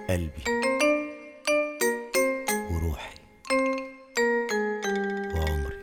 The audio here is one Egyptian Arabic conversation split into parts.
قلبي وروحي وعمري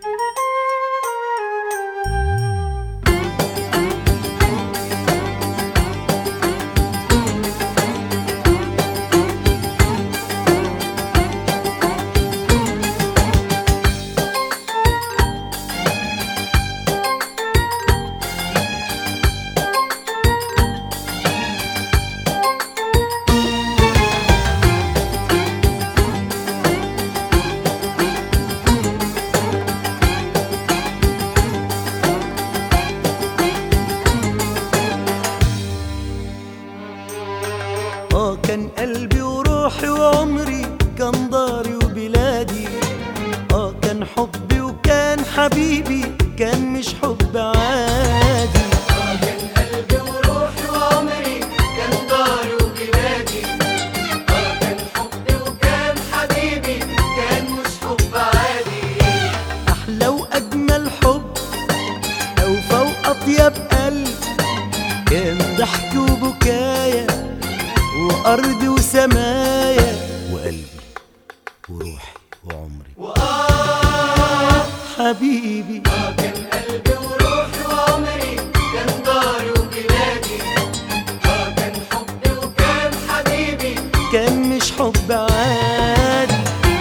اه كان قلبي وروحي وعمري كان داري وبلادي اه كان حبي وكان حبيبي كان مش حب عادي كان قلبي وروحي وعمري كان داري وبلادي اه كان حبي وكان حبيبي كان مش حب عادي احلى واجمل حب اوفى واطيب قلب كان ضحك وبكايا وارض وسمايا وقلبي وروحي وعمري وآه حبيبي آه كان قلبي وروحي وعمري كان داري وبلادي اه كان حبي وكان حبيبي كان مش حب عادي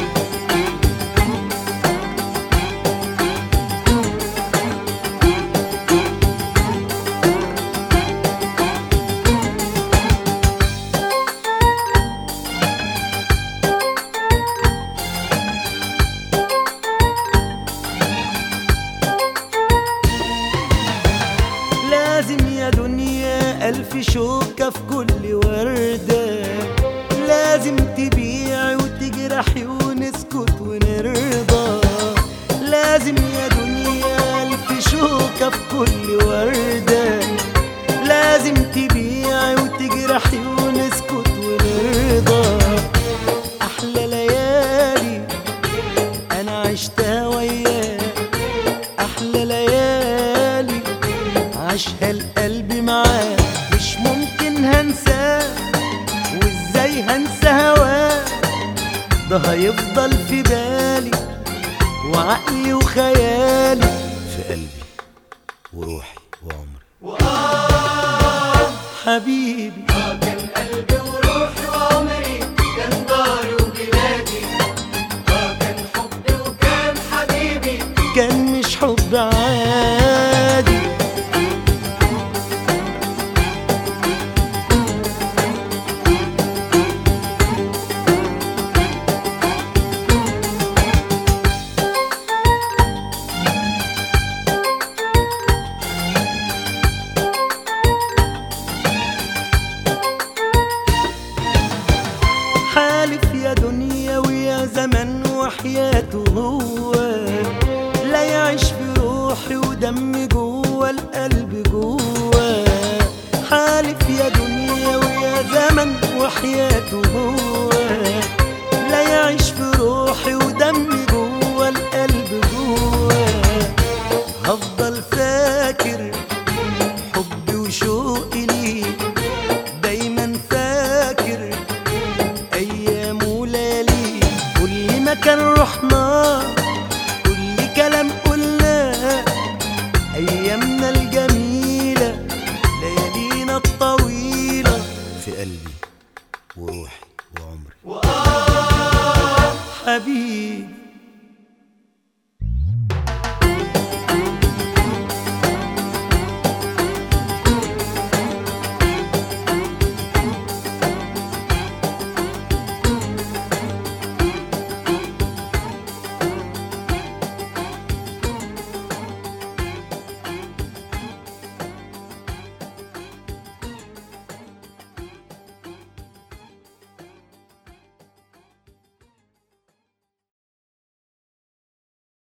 لازم يا دنيا ألف شوكة في كل وردة لازم تبيع وتجرح ونسكت ونرضى لازم يا دنيا ألف شوكة في كل وردة لازم تبيع وتجرح ونسكت ونرضى أحلى ليالي أنا عشتها وياك أحلى ليالي عاشها القلب معاه مش ممكن هنساه وازاي هنسى هواه ده هيفضل في بالي وعقلي وخيالي في قلبي وروحي وعمري وآه حبيبي آه كان قلبي وروحي وعمري كان داري وبلادي اه كان حبي وكان حبيبي كان مش حب عادي حالف يا دنيا ويا زمن وحياته هو لا يعيش في روحي ودمي جوه القلب جوه حالف يا دنيا ويا زمن وحياته هو لا يعيش في روحي ودمي جوه القلب جوه هفضل فاكر حبي وشوقي ليك دايما فاكر ايام وليالي كل مكان رحنا كل كلام قلناه ايامنا الجميله ليالينا الطويله في قلبي وروحي وعمري وآه حبيبي